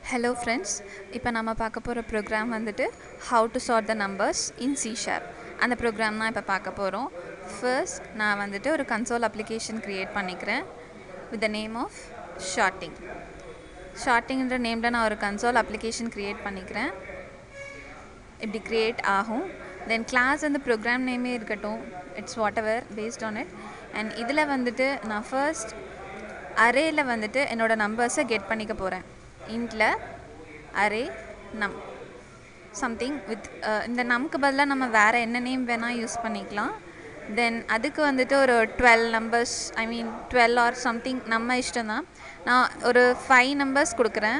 hello friends இப்போ நம்ம பார்க்க போகிற ப்ரோக்ராம் வந்துட்டு how to sort the numbers in C sharp அந்த ப்ரோக்ராம் தான் இப்போ பார்க்க போகிறோம் ஃபர்ஸ்ட் நான் வந்துட்டு ஒரு கன்சோல் அப்ளிகேஷன் க்ரியேட் பண்ணிக்கிறேன் with the name of sorting ஷார்ட்டிங்கிற நேமில் நான் ஒரு கன்சோல் அப்ளிகேஷன் க்ரியேட் பண்ணிக்கிறேன் இப்படி க்ரியேட் ஆகும் தென் கிளாஸ் வந்து ப்ரோக்ராம் நேமே இருக்கட்டும் it's whatever based on it and இதில் வந்துட்டு நான் ஃபர்ஸ்ட் அரேயில் வந்துட்டு என்னோடய நம்பர்ஸை கெட் பண்ணிக்க போகிறேன் இன்ட்டில் அரே நம் சம்திங் வித் இந்த நம்க்கு பதிலாக நம்ம வேறு என்ன நேம் வேணால் யூஸ் பண்ணிக்கலாம் தென் அதுக்கு வந்துட்டு ஒரு twelve numbers I mean twelve or something நம்ம இஷ்டம் தான் நான் ஒரு ஃபைவ் நம்பர்ஸ் கொடுக்குறேன்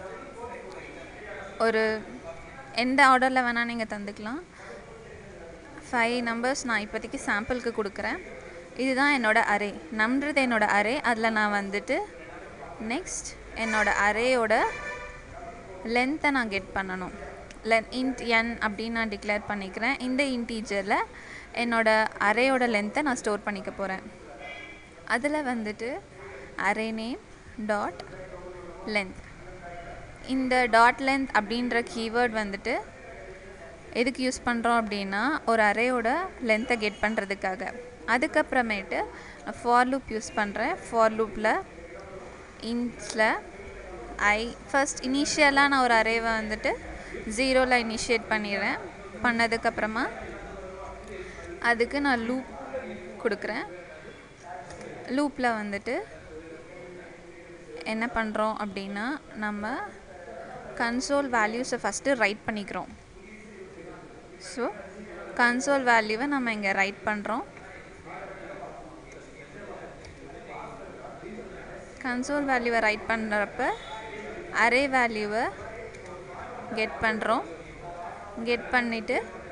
ஒரு எந்த ஆர்டரில் வேணால் நீங்கள் தந்துக்கலாம் ஃபைவ் நம்பர்ஸ் நான் இப்போதைக்கு சாம்பிளுக்கு கொடுக்குறேன் இதுதான் என்னோடய அரே நம்ன்றது என்னோடய அரே அதில் நான் வந்துட்டு நெக்ஸ்ட் என்னோடய அரேயோட லென்த்தை நான் கெட் பண்ணணும் லென் இன்ட் என் அப்படின்னு நான் டிக்ளேர் பண்ணிக்கிறேன் இந்த இன்டீஜரில் என்னோடய அரேயோட லென்த்தை நான் ஸ்டோர் பண்ணிக்க போகிறேன் அதில் வந்துட்டு அரே நேம் டாட் லென்த் இந்த டாட் லென்த் அப்படின்ற கீவேர்ட் வந்துட்டு எதுக்கு யூஸ் பண்ணுறோம் அப்படின்னா ஒரு அரேயோட லென்த்தை கெட் பண்ணுறதுக்காக அதுக்கப்புறமேட்டு ஃபார் லூப் யூஸ் பண்ணுறேன் ஃபார் லூப்பில் இன்ஸில் ஐ ஃபஸ்ட் இனிஷியலாக நான் ஒரு அரேவை வந்துட்டு ஜீரோவில் இனிஷியேட் பண்ணிடுறேன் பண்ணதுக்கப்புறமா அதுக்கு நான் லூப் கொடுக்குறேன் லூப்பில் வந்துட்டு என்ன பண்ணுறோம் அப்படின்னா நம்ம கன்சோல் வேல்யூஸை ஃபஸ்ட்டு ரைட் பண்ணிக்கிறோம் ஸோ கன்சோல் வேல்யூவை நம்ம இங்கே ரைட் பண்ணுறோம் கன்சோல் வேல்யூவை ரைட் பண்ணுறப்ப அரே வேல்யூவை கெட் பண்ணுறோம் கெட் பண்ணிவிட்டு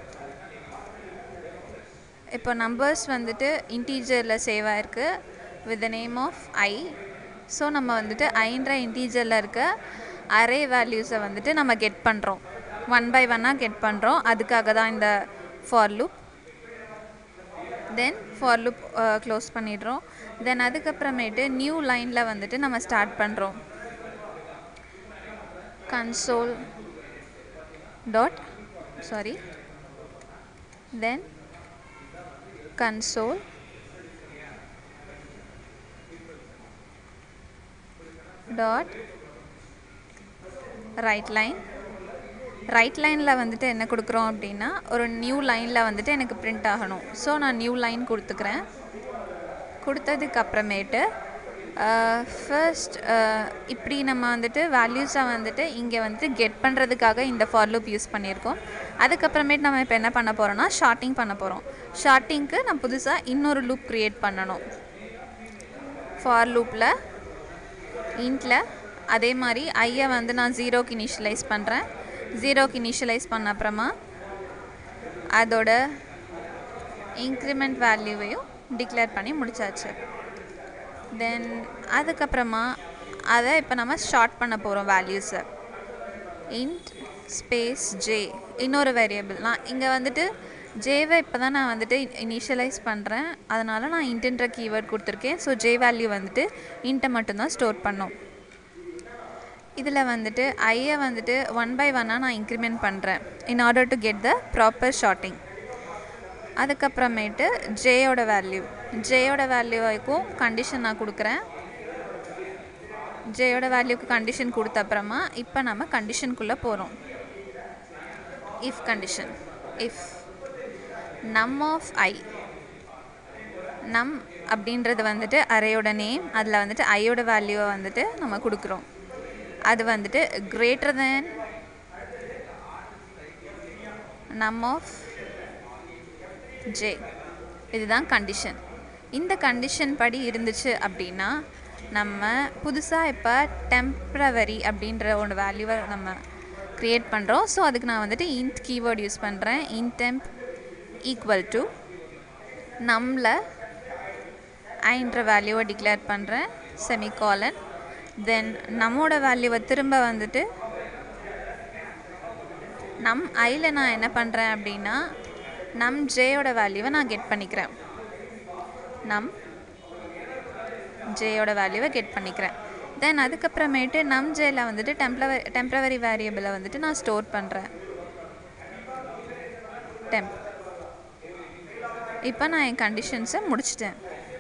இப்போ நம்பர்ஸ் வந்துட்டு இன்டீஜரில் சேவ் ஆகிருக்கு with the name of I so நம்ம வந்துட்டு ஐன்ற இன்டீஜரில் இருக்க அரே வேல்யூஸை வந்துட்டு நம்ம கெட் பண்ணுறோம் ஒன் பை ஒன்னாக கெட் பண்ணுறோம் அதுக்காக தான் இந்த for loop then for loop close பண்ணிடுறோம் தென் அதுக்கப்புறமேட்டு நியூ லைனில் வந்துட்டு நம்ம ஸ்டார்ட் பண்ணுறோம் console dot sorry then console dot write line write லைனில் வந்துட்டு என்ன கொடுக்குறோம் அப்படின்னா ஒரு நியூ லைனில் வந்துட்டு எனக்கு பிரிண்ட் ஆகணும் ஸோ நான் நியூ லைன் கொடுத்துக்கிறேன் கொடுத்ததுக்கு அப்புறமேட்டு ஃபர்ஸ்ட் இப்படி நம்ம வந்துட்டு வேல்யூஸை வந்துட்டு இங்கே வந்துட்டு கெட் பண்ணுறதுக்காக இந்த ஃபார் லூப் யூஸ் பண்ணியிருக்கோம் அதுக்கப்புறமேட்டு நம்ம இப்போ என்ன பண்ண போகிறோம்னா ஷார்ட்டிங் பண்ண போகிறோம் ஷார்ட்டிங்க்கு நான் புதுசாக இன்னொரு லூப் க்ரியேட் பண்ணணும் ஃபார் லூப்பில் இன்ட்டில் அதே மாதிரி ஐயை வந்து நான் ஜீரோக்கு இனிஷியலைஸ் பண்ணுறேன் ஜீரோக்கு இனிஷியலைஸ் பண்ண அப்புறமா அதோட இன்க்ரிமெண்ட் வேல்யூவையும் டிக்ளேர் பண்ணி முடிச்சாச்சு தென் அதுக்கப்புறமா அதை இப்போ நம்ம ஷார்ட் பண்ண போகிறோம் வேல்யூஸை இன்ட் ஸ்பேஸ் ஜே இன்னொரு வேரியபிள் நான் இங்கே வந்துட்டு ஜேவை இப்போ தான் நான் வந்துட்டு இனிஷியலைஸ் பண்ணுறேன் அதனால் நான் இன்ட்டுன்ற கீவேர்ட் கொடுத்துருக்கேன் ஸோ ஜே வேல்யூ வந்துட்டு இன்ட்டை மட்டும்தான் ஸ்டோர் பண்ணோம் இதில் வந்துட்டு ஐயை வந்துட்டு ஒன் பை ஒன்னாக நான் இன்க்ரிமெண்ட் பண்ணுறேன் in order to get the proper sorting அதுக்கப்புறமேட்டு ஜேயோட வேல்யூ ஜேயோட வேல்யூவுக்கும் கண்டிஷன் நான் கொடுக்குறேன் ஜேயோட வேல்யூக்கு கண்டிஷன் கொடுத்த அப்புறமா இப்போ நம்ம கண்டிஷனுக்குள்ளே போகிறோம் if condition if num of I num அப்படின்றது வந்துட்டு அரேயோட நேம் அதில் வந்துட்டு ஐயோட வேல்யூவை வந்துட்டு நம்ம கொடுக்குறோம் அது வந்துட்டு greater than num of j இதுதான் கண்டிஷன் இந்த கண்டிஷன் படி இருந்துச்சு அப்படின்னா நம்ம புதுசாக இப்போ டெம்ப்ரவரி அப்படின்ற ஒரு வேல்யூவை நம்ம க்ரியேட் பண்ணுறோம் ஸோ அதுக்கு நான் வந்துட்டு இன்ட் கீவேர்ட் யூஸ் பண்ணுறேன் இன்டெம்ப் ஈக்குவல் டு நம்மள ஐன்ற வேல்யூவை டிக்ளேர் பண்ணுறேன் செமிகாலன் தென் நம்மோட வேல்யூவை திரும்ப வந்துட்டு நம் ஐயில் நான் என்ன பண்ணுறேன் அப்படின்னா நம் ஜேயோட வேல்யூவை நான் கெட் பண்ணிக்கிறேன் நம் ஜேயோட வேல்யூவை கெட் பண்ணிக்கிறேன் தென் அதுக்கப்புறமேட்டு நம் ஜேல வந்துட்டு டெம்ப்ளவரி டெம்ப்ரவரி வேரியபிளை வந்துட்டு நான் ஸ்டோர் பண்ணுறேன் டெம்ப் இப்போ நான் என் கண்டிஷன்ஸை முடிச்சிட்டேன்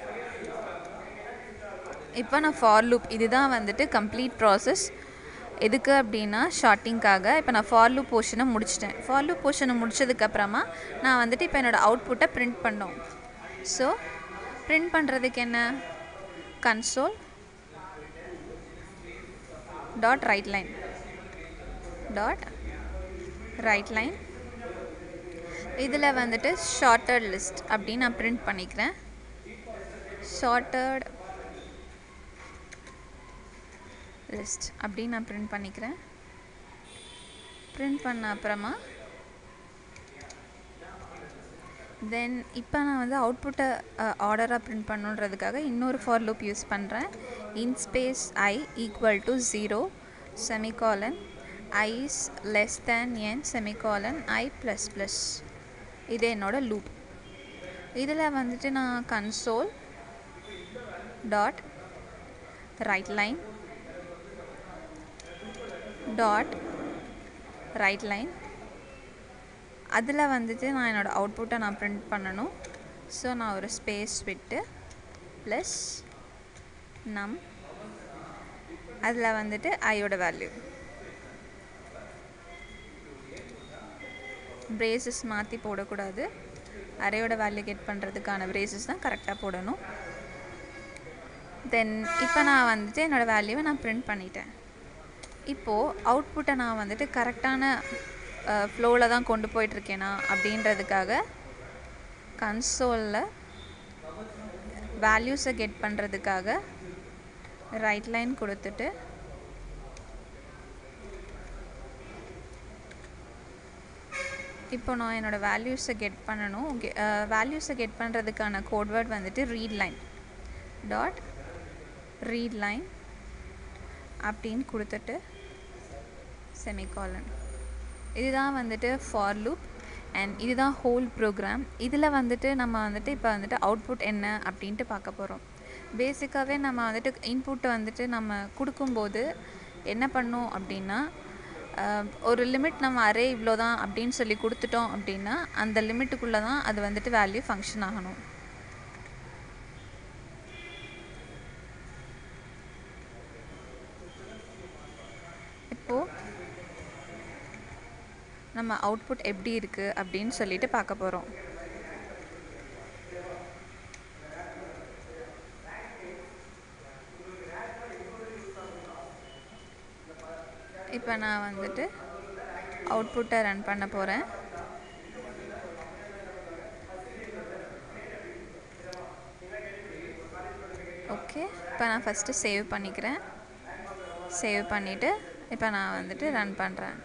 இப்போ நான் ஃபார் லூப் இதுதான் வந்துட்டு கம்ப்ளீட் ப்ராசஸ் எதுக்கு அப்படின்னா ஷார்ட்டிங்காக இப்போ நான் ஃபார் லூப் போர்ஷனை முடிச்சிட்டேன் ஃபார் லூப் போர்ஷனை முடிச்சதுக்கப்புறமா நான் வந்துட்டு இப்போ என்னோடய அவுட்புட்டை பிரிண்ட் பண்ணோம் ஸோ பிரிண்ட் பண்ணுறதுக்கு என்ன console dot write line dot write line இதில் வந்துட்டு ஷார்ட்டட் லிஸ்ட் அப்படின்னு நான் பிரிண்ட் பண்ணிக்கிறேன் ஷார்ட்டட் லிஸ்ட் அப்படின்னு நான் பிரிண்ட் பண்ணிக்கிறேன் பிரிண்ட் பண்ண அப்புறமா தென் இப்போ நான் வந்து அவுட்புட்டை ஆர்டராக பிரிண்ட் பண்ணுன்றதுக்காக இன்னொரு ஃபார் லூப் யூஸ் பண்ணுறேன் int space I equal to zero semicolon I is less than n semicolon I plus plus இது என்னோட லூப் இதில் வந்துட்டு நான் console dot write line dot write line அதில் வந்துட்டு நான் என்னோடய அவுட்புட்டை நான் பிரிண்ட் பண்ணணும் ஸோ நான் ஒரு ஸ்பேஸ் விட்டு ப்ளஸ் நம் அதில் வந்துட்டு ஐயோட வேல்யூ பிரேசஸ் மாற்றி போடக்கூடாது அரையோட வேல்யூ கெட் பண்ணுறதுக்கான பிரேசஸ் தான் கரெக்டாக போடணும் தென் இப்போ நான் வந்துட்டு என்னோடய வேல்யூவை நான் பிரிண்ட் பண்ணிட்டேன் இப்போது அவுட்புட்டை நான் வந்துட்டு கரெக்டான ஃப்ளோவில் தான் கொண்டு போயிட்டுருக்கேனா அப்படின்றதுக்காக கன்சோலில் வேல்யூஸை கெட் பண்ணுறதுக்காக ரைட் லைன் கொடுத்துட்டு இப்போ நான் என்னோடய வேல்யூஸை கெட் பண்ணணும் வேல்யூஸை கெட் பண்ணுறதுக்கான கோட்வேர்ட் வந்துட்டு read line dot read line அப்படின்னு கொடுத்துட்டு செமிகாலன் இதுதான் வந்துட்டு ஃபார் லூப் அண்ட் இதுதான் ஹோல் ப்ரோக்ராம் இதில் வந்துட்டு நம்ம வந்துட்டு இப்போ வந்துட்டு அவுட்புட் என்ன அப்படின்ட்டு பார்க்க போகிறோம் பேசிக்காகவே நம்ம வந்துட்டு இன்புட் வந்துட்டு நம்ம கொடுக்கும்போது என்ன பண்ணோம் அப்படின்னா ஒரு லிமிட் நம்ம அரே இவ்வளோ தான் அப்படின்னு சொல்லி கொடுத்துட்டோம் அப்படின்னா அந்த லிமிட்டுக்குள்ளே தான் அது வந்துட்டு வேல்யூ ஃபங்க்ஷன் ஆகணும் இப்போது நம்ம அவுட்புட் எப்படி இருக்குது அப்படின்னு சொல்லிட்டு பார்க்க போகிறோம் இப்போ நான் வந்துட்டு அவுட்புட்டை ரன் பண்ண போகிறேன் ஓகே இப்போ நான் ஃபஸ்ட்டு சேவ் பண்ணிக்கிறேன் சேவ் பண்ணிவிட்டு இப்போ நான் வந்துட்டு ரன் பண்ணுறேன்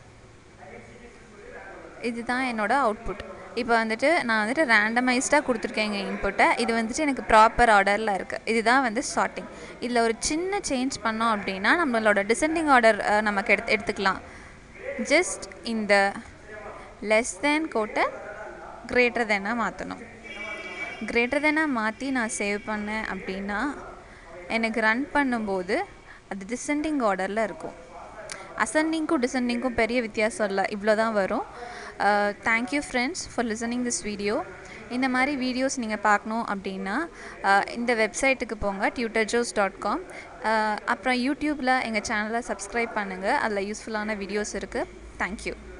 இதுதான் என்னோடய அவுட்புட் இப்போ வந்துட்டு நான் வந்துட்டு ரேண்டமைஸ்டாக கொடுத்துருக்கேன் எங்கள் இன்புட்டை இது வந்துட்டு எனக்கு ப்ராப்பர் ஆர்டரில் இருக்குது இதுதான் வந்து ஷார்ட்டிங் இதில் ஒரு சின்ன சேஞ்ச் பண்ணோம் அப்படின்னா நம்மளோட டிசெண்டிங் ஆர்டர் நமக்கு எடுத்து எடுத்துக்கலாம் ஜஸ்ட் இந்த லெஸ் தேன் கோட்டை கிரேட்டர் தேனாக மாற்றணும் கிரேட்டர் தேனாக மாற்றி நான் சேவ் பண்ணேன் அப்படின்னா எனக்கு ரன் பண்ணும்போது அது டிசெண்டிங் ஆர்டரில் இருக்கும் அசெண்டிங்க்கும் டிசெண்டிங்க்கும் பெரிய வித்தியாசம் இல்லை இவ்வளோ தான் வரும் thank you friends for listening this video இந்த மாதிரி வீடியோஸ் நீங்கள் பார்க்கணும் அப்படின்னா இந்த வெப்சைட்டுக்கு போங்க டியூட்டர்ஜோஸ் டாட் காம் அப்புறம் யூடியூப்பில் எங்கள் சேனலை சப்ஸ்கிரைப் பண்ணுங்கள் அதில் யூஸ்ஃபுல்லான வீடியோஸ் இருக்குது தேங்க்யூ